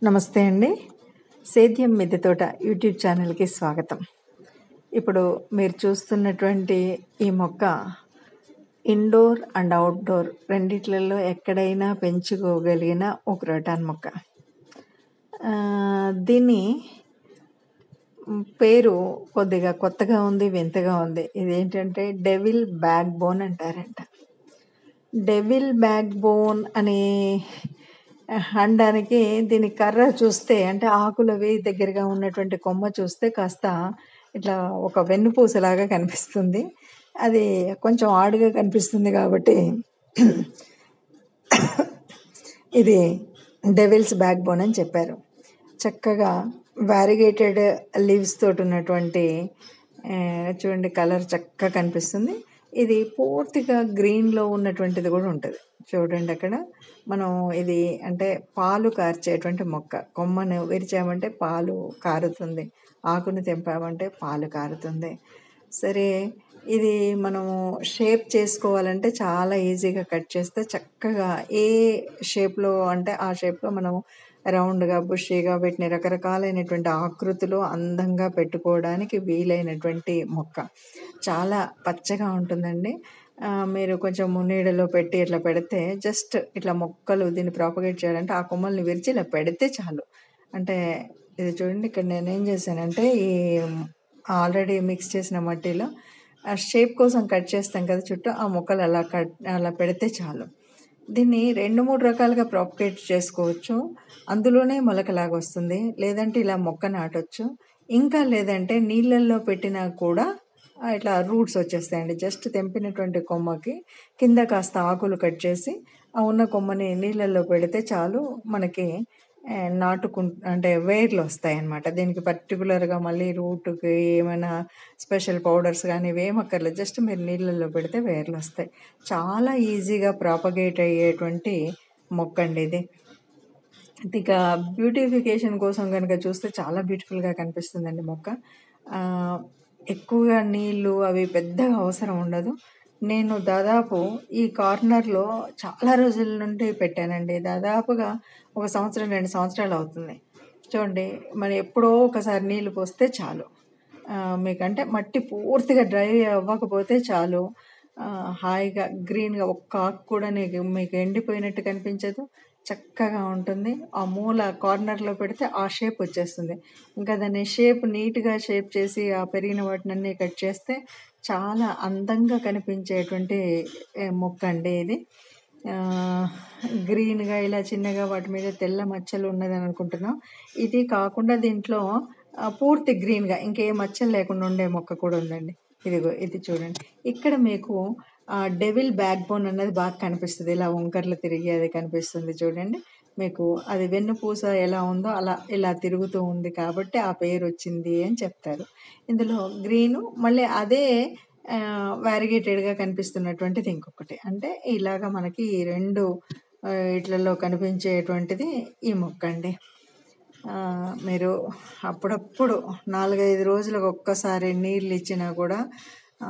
నమస్తే అండి సేద్యం మిద్దె తోట యూట్యూబ్ ఛానల్కి స్వాగతం ఇప్పుడు మీరు చూస్తున్నటువంటి ఈ మొక్క ఇండోర్ అండ్ అవుట్డోర్ రెండిట్లలో ఎక్కడైనా పెంచుకోగలిగిన ఒక రోటాన్ మొక్క ఆ, దీన్ని మ్, పేరు కొద్దిగా కొత్తగా ఉంది వింతగా ఉంది ఇదేంటంటే డెవిల్ బ్యాక్ బోన్ అంటారంట డెవిల్ బ్యాక్ బోన్ అని అనడానికి దీని కర్ర చూస్తే అంటే ఆకులవి దగ్గరగా ఉన్నటువంటి కొమ్మ చూస్తే కాస్త ఇట్లా ఒక వెన్నుపూసలాగా కనిపిస్తుంది అది కొంచెం ఆడుగా కనిపిస్తుంది కాబట్టి ఇది డెవిల్స్ బ్యాక్ బోన్ అని చెప్పారు చక్కగా వ్యారిగేటెడ్ లీవ్స్ తోటి ఉన్నటువంటి ఆ, చూడండి కలర్ చక్కగా కనిపిస్తుంది ఇది పూర్తిగా గ్రీన్లో ఉన్నటువంటిది కూడా ఉంటుంది చూడండి అక్కడ మనం ఇది అంటే పాలు కార్చేటువంటి మొక్క కొమ్మను విరిచామంటే పాలు కారుతుంది ఆకుని తెంపామంటే పాలు కారుతుంది సరే ఇది మనము షేప్ చేసుకోవాలంటే చాలా ఈజీగా కట్ చేస్తే చక్కగా ఏ షేప్లో అంటే ఆ షేప్లో మనము రౌండ్గా బుషీగా వీటిని రకరకాలైనటువంటి ఆకృతిలో అందంగా పెట్టుకోవడానికి వీలైనటువంటి మొక్క చాలా పచ్చగా ఉంటుందండి ఆ, మీరు కొంచెం నీడలో పెట్టి ఇట్లా పెడితే జస్ట్ ఇట్లా మొక్కలు దీన్ని ప్రాపగేట్ చేయాలంటే ఆ కొమ్మల్ని విరిచి ఇలా పెడితే చాలు అంటే ఇది చూడండి ఇక్కడ నేను ఏం చేశానంటే ఈ ఆల్రెడీ మిక్స్ చేసిన మట్టిలో ఆ షేప్ కోసం కట్ చేస్తాం కదా చుట్టూ ఆ మొక్కలు అలా కట్ అలా పెడితే చాలు దీన్ని రెండు మూడు రకాలుగా ప్రాపగేట్ చేసుకోవచ్చు అందులోనే మొలకలాగా వస్తుంది లేదంటే ఇలా మొక్క నాటొచ్చు ఇంకా లేదంటే నీళ్ళల్లో పెట్టినా కూడా ఆ, ఇట్లా రూట్స్ వచ్చేస్తాయండి జస్ట్ తెంపినటువంటి కొమ్మకి కింద కాస్త ఆకులు కట్ చేసి ఆ ఉన్న కొమ్మని నీళ్ళల్లో పెడితే చాలు మనకి ఆ, నాటుకు అంటే వేర్లు వస్తాయి అన్నమాట దీనికి పర్టికులర్గా మళ్ళీ రూట్కి ఏమైనా స్పెషల్ పౌడర్స్ కానీ ఇవేమక్కర్లేదు జస్ట్ మీరు నీళ్ళల్లో పెడితే వేర్లు వస్తాయి చాలా ఈజీగా ప్రాపగేట్ అయ్యేటువంటి మొక్క అండి ఇది ఇక బ్యూటిఫికేషన్ కోసం కనుక చూస్తే చాలా బ్యూటిఫుల్గా కనిపిస్తుందండి మొక్క ఆ, ఎక్కువగా నీళ్ళు అవి పెద్దగా అవసరం ఉండదు నేను దాదాపు ఈ కార్నర్లో చాలా రోజుల నుండి పెట్టానండి దాదాపుగా ఒక సంవత్సరం రెండు సంవత్సరాలు అవుతుంది చూడండి మరి ఎప్పుడో ఒకసారి నీళ్ళు పోస్తే చాలు ఆ, మీకంటే మట్టి పూర్తిగా డ్రై అవ్వకపోతే చాలు ఆ, హాయిగా గ్రీన్గా ఒక్క ఆకు కూడా నీకు మీకు ఎండిపోయినట్టు కనిపించదు చక్కగా ఉంటుంది ఆ మూల కార్నర్లో పెడితే ఆ షేప్ వచ్చేస్తుంది ఇంకా దాన్ని షేప్ నీట్గా షేప్ చేసి ఆ పెరిగిన వాటిని అన్నీ కట్ చేస్తే చాలా అందంగా కనిపించేటువంటి ఏ, మొక్క అండి ఇది ఆ, గ్రీన్గా ఇలా చిన్నగా వాటి మీద తెల్ల మచ్చలు ఉన్నదని అనుకుంటున్నాం ఇది కాకుండా దీంట్లో ఆ, పూర్తి గ్రీన్గా ఇంకే మచ్చలు లేకుండా ఉండే మొక్క కూడా ఉందండి ఇదిగో ఇది చూడండి ఇక్కడ మీకు ఆ డెవిల్ బ్యాక్ బోన్ అన్నది బాగా కనిపిస్తుంది ఇలా వంకర్లు తిరిగి అది కనిపిస్తుంది చూడండి మీకు అది వెన్నుపూస ఎలా ఉందో అలా ఇలా తిరుగుతూ ఉంది కాబట్టి ఆ పేరు వచ్చింది అని చెప్తారు ఇందులో గ్రీను మళ్ళీ అదే వ్యారిగేటెడ్గా కనిపిస్తున్నటువంటిది ఇంకొకటి అంటే ఇలాగా మనకి ఈ రెండు ఆ, ఇట్లలో కనిపించేటువంటిది ఈ మొక్క అండి ఆ, మీరు అప్పుడప్పుడు నాలుగైదు రోజులకు ఒక్కసారి నీళ్ళు ఇచ్చినా కూడా ఆ,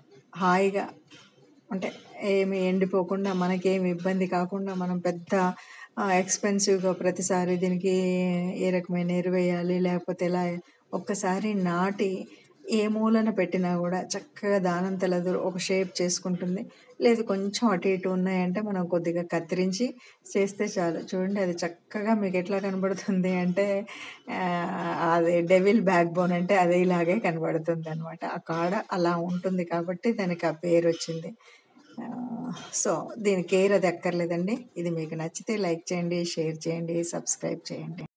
హాయిగా అంటే ఏమి ఎండిపోకుండా మనకేమి ఇబ్బంది కాకుండా మనం పెద్ద ఎక్స్పెన్సివ్గా ప్రతిసారి దీనికి ఏ రకమైన ఎరువు వేయాలి లేకపోతే ఎలా ఒక్కసారి నాటి ఏ మూలన పెట్టినా కూడా చక్కగా దానం తెలదు ఒక షేప్ చేసుకుంటుంది లేదు కొంచెం అటు ఇటు ఉన్నాయంటే మనం కొద్దిగా కత్తిరించి చేస్తే చాలు చూడండి అది చక్కగా మీకు ఎట్లా కనబడుతుంది అంటే ఆ, అది డెవిల్ బ్యాక్ బోన్ అంటే అది ఇలాగే కనబడుతుంది అనమాట ఆ కాడ అలా ఉంటుంది కాబట్టి దానికి ఆ పేరు వచ్చింది ఆ, సో దీని కేర్ అది అక్కర్లేదండి ఇది మీకు నచ్చితే లైక్ చేయండి షేర్ చేయండి సబ్స్క్రైబ్ చేయండి